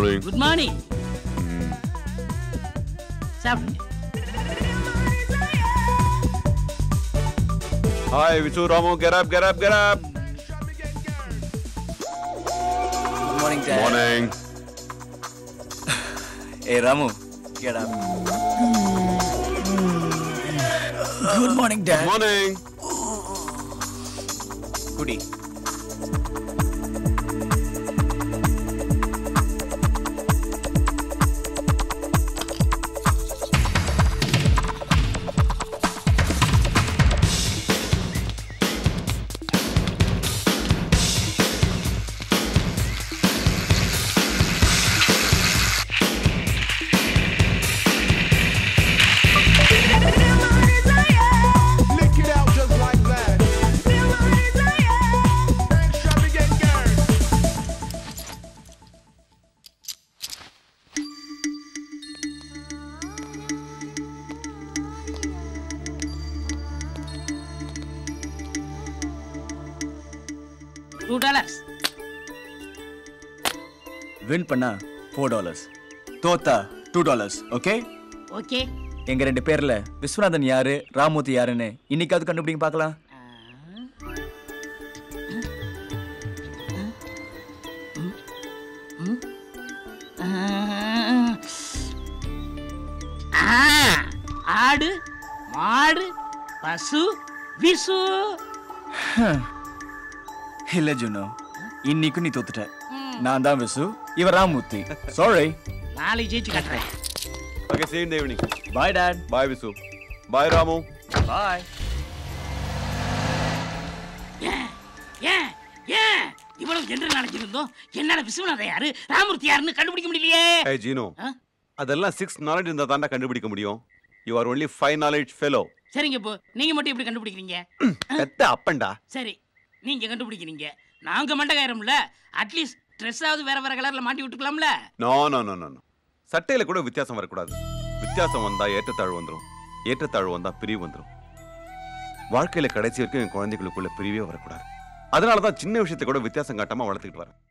Morning good morning சாப்பிடுங்க hi Visu Ramu get up get up get up Good morning, Dad. Morning Hey, Ramu, get up. Good morning, Dad. Morning குடி Lick it out just like that. Extravagant girl. Two dollars win பண்ணா four dollars தோத்தா two dollars okay okay எங்க ரெண்டு பேர்ல விஸ்வநாதன் யாரு ராமூர்த்தி யாருன்னு இன்னைக்காவது கண்டுபிடிங்க பார்க்கலாம் ஆடு மாடு பசு விசு இல்ல ஜுனோ இன்னைக்கும் நீ தோத்துட்ட நான் தான் விசு இவர் ராமூர்த்தி சாரி நாளைக்கு ஜெயிச்சு காட்டுறேன் okay see you in the evening bye dad bye Visu bye Ramu bye ஏன் ஏன் ஏன் இவ்வளவு ஜென்ரல் நாலேஜ் இருந்தோம் என்னால விஸ்வநாதன் யாரு ராமூர்த்தி யாருன்னு கண்டுபிடிக்க முடியலையே ஹே ஜீனோ ஆ? அதெல்லாம் சிக்ஸ் நாலேஜ் இருந்தா தாண்டா கண்டுபிடிக்க முடியும் you are only five knowledge fellow சரிங்க இப்போ நீங்க மட்டும் எப்படி கண்டுபிடிக்கிறீங்க பெத்த அப்பண்டா சரி நீங்க கண்டுபிடிக்கிறீங்க நாங்க மண்டகாயிரம்ல அட்லீஸ்ட் ட்ரெஸ் ஆவது வேற வேற கலர்ல மாட்டி விட்டுக்கலாம்ல நோ நோ நோ நோ சட்டையில கூட வித்தியாசம் வரக்கூடாது வித்தியாசம் வந்தா ஏற்றத்தாழ்வு வந்துடும் ஏற்றத்தாழ்வு வந்தா பிரிவு வந்துடும் வாழ்க்கையில கடைசி வரைக்கும் என் குழந்தைகளுக்குள்ள பிரிவே வரக்கூடாது அதனால தான் சின்ன விஷயத்தை கூட வித்தியாசம் காட்டாம வளர்த்துக்கிட்டு வரேன்